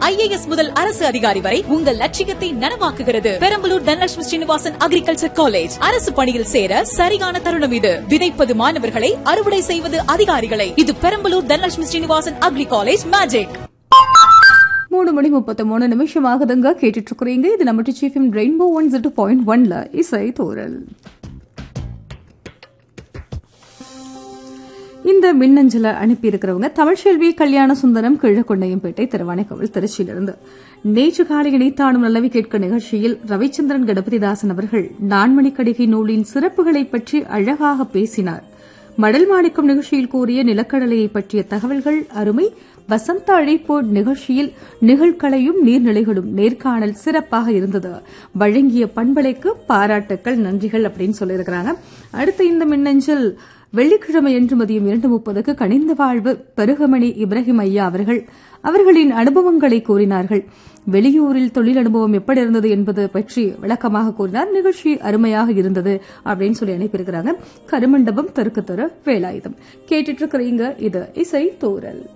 IAS முதல் அரசு அதிகாரி வரை உங்கள் லட்சியத்தை நனவாக்குகிறது பெரம்பலூர் தனலட்சுமி ஸ்ரீனிவாசன் அக்ரிகல்ச்சர் காலேஜ் அரசு பணியில் சேர சரியான தருணம் இது விதைப்பது மாணவர்களை அறுவடை செய்வது அதிகாரிகளை இது Perambalur Dhanalakshmi Srinivasan agri college magic மூணு மணி முப்பத்தி மூணு நிமிஷம் ஆகுதுங்க கேட்டுட்டு இருக்கிறீங்க இது நம்ம சீஃபிம் ரெயின்போ ஒன் ஜீரோ பாயிண்ட் ஒன்ல இசை தோரல் இந்த மின்னஞ்சலை அனுப்பியிருக்கிறவங்க தமிழ்ச்செல்வி கல்யாண சுந்தரம் கிழக்கொண்டையம்பேட்டை திருவானைக்கோவில் திருச்சியிலிருந்து நேற்று காலை இணைத்தானும் நல்லவி கேட்க நிகழ்ச்சியில் ரவிச்சந்திரன் கணபதிதாசன் அவர்கள் நான்மணிக்கடிகை நூலின் சிறப்புகளை பற்றி அழகாக பேசினார் மடல் மாணிக்கம் நிகழ்ச்சியில் கூறிய நிலக்கடலையை பற்றிய தகவல்கள் அருமை வசந்த அழைப்பு நிகழ்ச்சியில் நிகழ்கலையும் நீர்நிலைகளும் நேர்காணல் சிறப்பாக இருந்தது வழங்கிய பண்பலைக்கு பாராட்டுக்கள் நன்றிகள் அப்படின்னு சொல்லியிருக்கிறாங்க அடுத்து இந்த மின்னஞ்சல் வெள்ளிக்கிழமை என்று மதியம் இரண்டு முப்பதுக்கு கனிந்த வாழ்வு பெருகமணி இப்ராஹிம் ஐயா அவர்கள் அவர்களின் அனுபவங்களை கூறினார்கள் வெளியூரில் தொழில் அனுபவம் எப்படி இருந்தது என்பது பற்றி விளக்கமாக கூறினார் நிகழ்ச்சி அருமையாக இருந்தது அப்படின்னு சொல்லி அனுப்பியிருக்கிறாங்க கருமண்டபம் தெற்கு தெரு வேலாயுதம் கேட்டுட்டு இருக்கிறீங்க இது இசை தோரல்